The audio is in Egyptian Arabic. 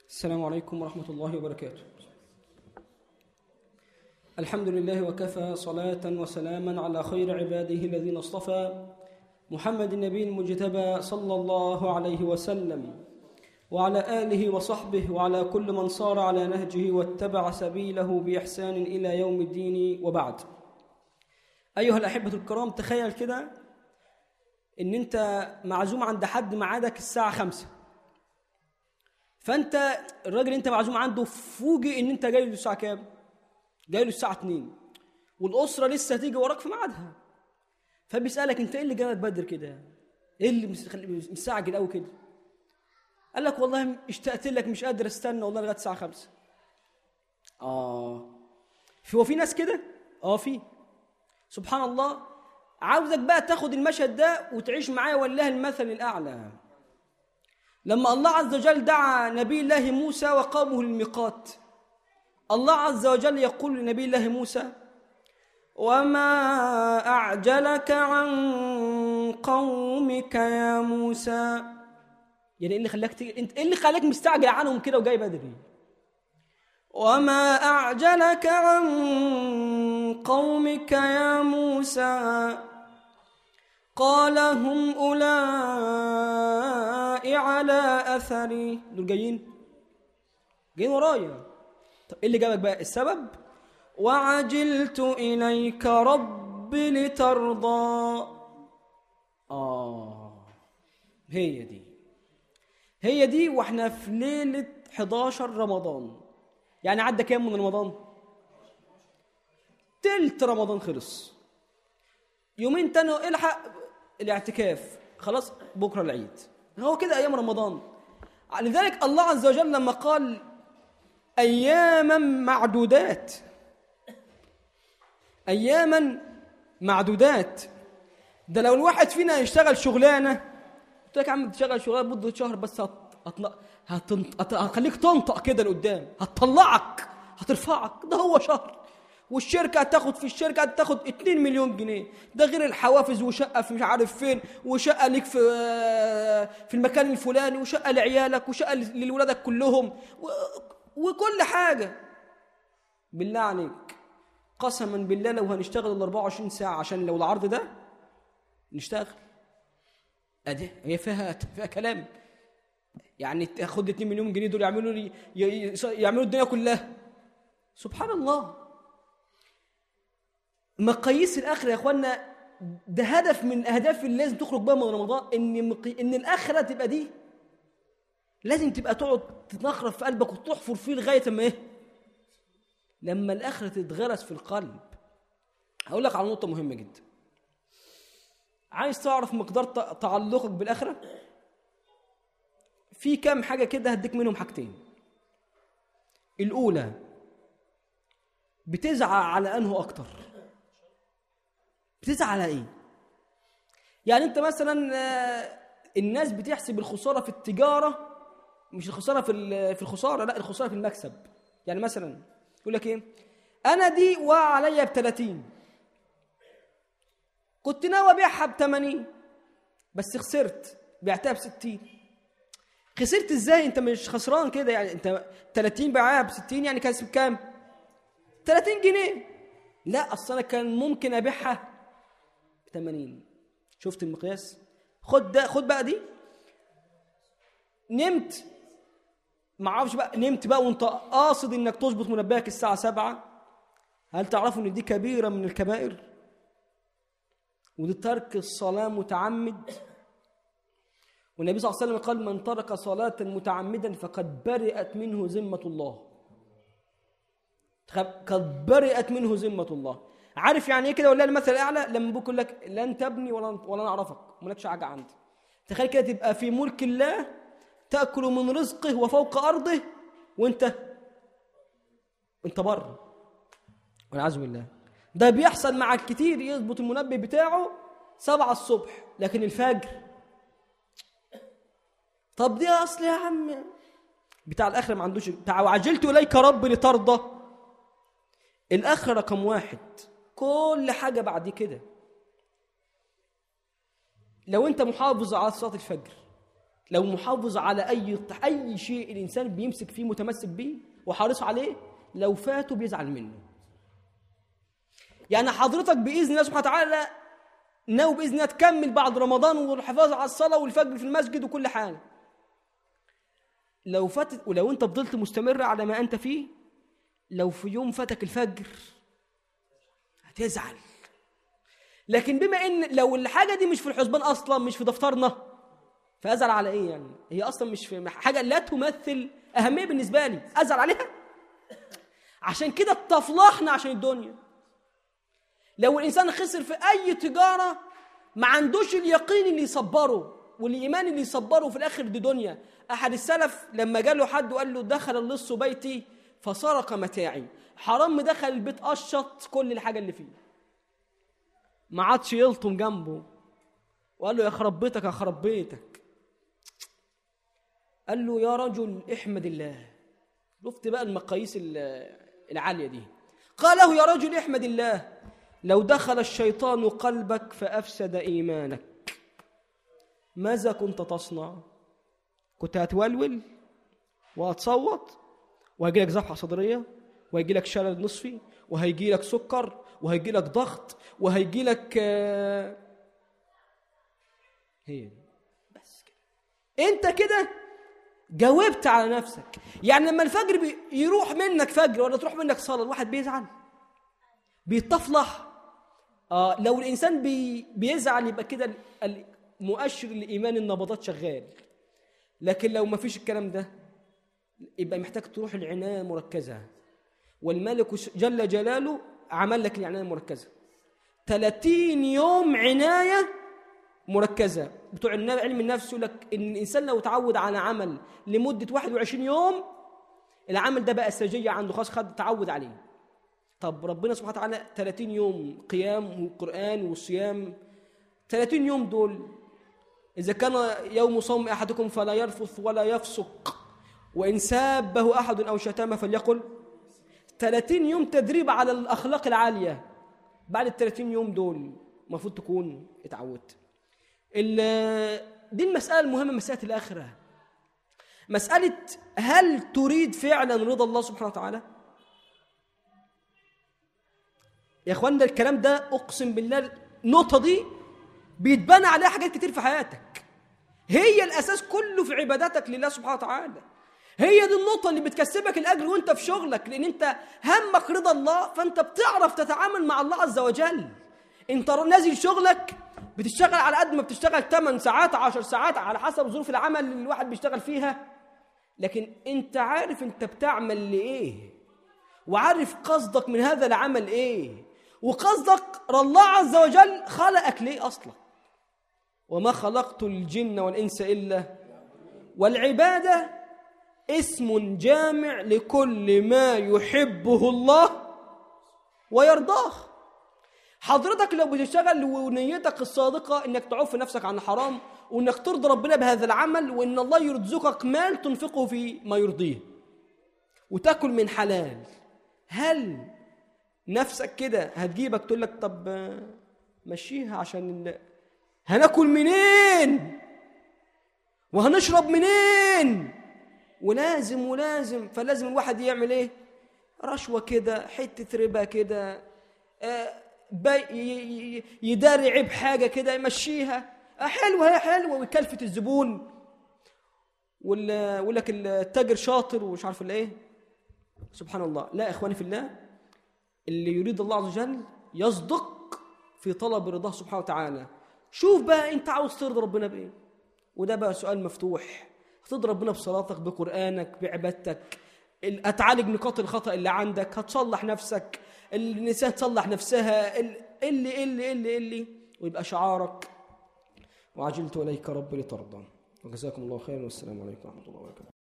السلام عليكم ورحمة الله وبركاته الحمد لله وكفى صلاة وسلاما على خير عباده الذين اصطفى محمد النبي المجتبى صلى الله عليه وسلم وعلى آله وصحبه وعلى كل من صار على نهجه واتبع سبيله بإحسان إلى يوم الدين وبعد أيها الأحبة الكرام تخيل كده إن أنت معزوم عند حد ميعادك الساعة خمسة فأنت الراجل أنت معزوم عنده فوجئ إن أنت جاي له الساعة كام؟ جاي له الساعة 2 والأسرة لسه هتيجي وراك في ميعادها فبيسألك أنت إيه اللي جابك بدر كده؟ إيه اللي مستعجل قوي كده؟ قال لك والله اشتقت لك مش قادر استنى والله لغايه الساعه 5 اه في هو في ناس كده اه في سبحان الله عاوزك بقى تاخد المشهد ده وتعيش معايا والله المثل الاعلى لما الله عز وجل دعا نبي الله موسى وقومه للميقات الله عز وجل يقول لنبي الله موسى وما اعجلك عن قومك يا موسى يعني ايه اللي خلاك تيجي انت ايه اللي خلاك مستعجل عنهم كده وجاي بدري وما اعجلك عن قومك يا موسى قال هم اولئك على اثري دول جايين جايين ورايا طب ايه اللي جابك بقى السبب وعجلت اليك رب لترضى اه هي دي هي دي واحنا في ليلة 11 رمضان يعني عدى كام من رمضان؟ تلت رمضان خلص يومين تاني الحق الاعتكاف خلاص بكره العيد هو كده ايام رمضان لذلك الله عز وجل لما قال اياما معدودات اياما معدودات ده لو الواحد فينا يشتغل شغلانه قلت لك يا عم تشتغل شغلانه مده شهر بس هتطلع هتنط... هتخليك تنطق كده لقدام هتطلعك هترفعك ده هو شهر والشركه هتاخد في الشركه هتاخد 2 مليون جنيه ده غير الحوافز وشقه في مش عارف فين وشقه ليك في في المكان الفلاني وشقه لعيالك وشقه لولادك كلهم و... وكل حاجه بالله عليك قسما بالله لو هنشتغل ال 24 ساعه عشان لو العرض ده نشتغل ادي هي فيها فيها كلام يعني تاخد 2 مليون جنيه دول يعملوا لي يعملوا الدنيا كلها سبحان الله مقاييس الاخره يا اخوانا ده هدف من اهداف اللي لازم تخرج بقى من رمضان ان مقي... ان الاخره تبقى دي لازم تبقى تقعد تتنخرف في قلبك وتحفر فيه لغايه ما ايه لما الاخره تتغرس في القلب هقول لك على نقطه مهمه جدا عايز تعرف مقدار تعلقك بالاخره في كام حاجه كده هديك منهم حاجتين الاولى بتزعل على انه اكتر بتزعل على ايه يعني انت مثلا الناس بتحسب الخساره في التجاره مش الخساره في في الخساره لا الخساره في المكسب يعني مثلا يقول لك ايه انا دي وعليا ب 30 كنت ناوي ابيعها ب 80 بس خسرت بعتها ب 60 خسرت ازاي انت مش خسران كده يعني انت 30 باعها ب 60 يعني كسب كام 30 جنيه لا اصل انا كان ممكن ابيعها ب 80 شفت المقياس خد ده خد بقى دي نمت ما اعرفش بقى نمت بقى وانت قاصد انك تظبط منبهك الساعه 7 هل تعرفوا ان دي كبيره من الكبائر ودي ترك الصلاه متعمد والنبي صلى الله عليه وسلم قال من ترك صلاة متعمدا فقد برئت منه ذمة الله قد برئت منه ذمة الله عارف يعني ايه كده ولا المثل الاعلى لما بيقول لك لن تبني ولا ولا نعرفك مالكش حاجه عندي تخيل كده تبقى في ملك الله تاكل من رزقه وفوق ارضه وانت انت بره والعياذ بالله ده بيحصل مع الكتير يظبط المنبه بتاعه سبعة الصبح لكن الفجر طب دي اصل يا عم بتاع الاخره ما عندوش بتاع وعجلت اليك رب لترضى الاخره رقم واحد كل حاجه بعد كده لو انت محافظ على صلاه الفجر لو محافظ على اي اي شيء الانسان بيمسك فيه متمسك بيه وحريص عليه لو فاته بيزعل منه يعني حضرتك باذن الله سبحانه وتعالى ناوي باذن الله تكمل بعد رمضان والحفاظ على الصلاه والفجر في المسجد وكل حاجه لو فاتت ولو انت فضلت مستمر على ما انت فيه لو في يوم فاتك الفجر هتزعل لكن بما ان لو الحاجه دي مش في الحسبان اصلا مش في دفترنا فازعل على ايه يعني هي اصلا مش في حاجه لا تمثل اهميه بالنسبه لي ازعل عليها عشان كده اتفلحنا عشان الدنيا لو الانسان خسر في اي تجاره ما عندوش اليقين اللي يصبره والايمان اللي يصبره في الاخر دي دنيا احد السلف لما جاله حد وقال له دخل اللص بيتي فسرق متاعي حرام دخل البيت قشط كل الحاجه اللي فيه ما عادش يلطم جنبه وقال له يا خرب بيتك يا خرب بيتك قال له يا رجل احمد الله شفت بقى المقاييس العاليه دي قال له يا رجل احمد الله لو دخل الشيطان قلبك فافسد ايمانك ماذا كنت تصنع كنت هتولول وهتصوت وهيجي لك ذبحه صدريه وهيجي لك شلل نصفي وهيجي لك سكر وهيجي لك ضغط وهيجي لك هي دي بس كده انت كده جاوبت على نفسك يعني لما الفجر بي يروح منك فجر ولا تروح منك صلاه الواحد بيزعل بيتفلح آه لو الانسان بي بيزعل يبقى كده مؤشر لايمان النبضات شغال لكن لو ما فيش الكلام ده يبقى محتاج تروح العنايه المركزه والملك جل جلاله عمل لك العنايه المركزه 30 يوم عنايه مركزه بتوع علم النفس يقول لك ان الانسان لو تعود على عمل لمده 21 يوم العمل ده بقى استراتيجيه عنده خلاص خد تعود عليه طب ربنا سبحانه وتعالى 30 يوم قيام وقران وصيام 30 يوم دول اذا كان يوم صوم احدكم فلا يرفث ولا يفسق وان سابه احد او شتمه فليقل 30 يوم تدريب على الاخلاق العاليه بعد ال 30 يوم دول المفروض تكون اتعودت دي المساله المهمه مساله الاخره مساله هل تريد فعلا رضا الله سبحانه وتعالى يا اخوانا الكلام ده اقسم بالله النقطه دي بيتبنى عليها حاجات كتير في حياتك هي الاساس كله في عباداتك لله سبحانه وتعالى هي دي النقطة اللي بتكسبك الأجر وأنت في شغلك لأن أنت همك رضا الله فأنت بتعرف تتعامل مع الله عز وجل أنت نازل شغلك بتشتغل على قد ما بتشتغل 8 ساعات 10 ساعات على حسب ظروف العمل اللي الواحد بيشتغل فيها لكن أنت عارف أنت بتعمل لإيه وعارف قصدك من هذا العمل إيه وقصدك الله عز وجل خلقك ليه أصلا وما خلقت الجن والإنس إلا والعبادة اسم جامع لكل ما يحبه الله ويرضاه حضرتك لو بتشتغل ونيتك الصادقة انك تعوف نفسك عن الحرام وانك ترضي ربنا بهذا العمل وان الله يرزقك مال تنفقه في ما يرضيه وتاكل من حلال هل نفسك كده هتجيبك تقول لك طب مشيها عشان هناكل منين وهنشرب منين ولازم ولازم فلازم الواحد يعمل ايه رشوه كده حته ربا كده آه يداري عيب حاجه كده يمشيها آه حلوه هي حلوه ويكلفت الزبون ولا يقول لك التاجر شاطر ومش عارف ولا ايه سبحان الله لا اخواني في الله اللي يريد الله عز وجل يصدق في طلب رضاه سبحانه وتعالى شوف بقى انت عاوز ترضي ربنا بايه وده بقى سؤال مفتوح هترضي ربنا بصلاتك بقرانك بعبادتك هتعالج نقاط الخطا اللي عندك هتصلح نفسك النساء تصلح نفسها اللي اللي اللي اللي ويبقى شعارك وعجلت اليك ربي لترضى وجزاكم الله خيرا والسلام عليكم ورحمه الله وبركاته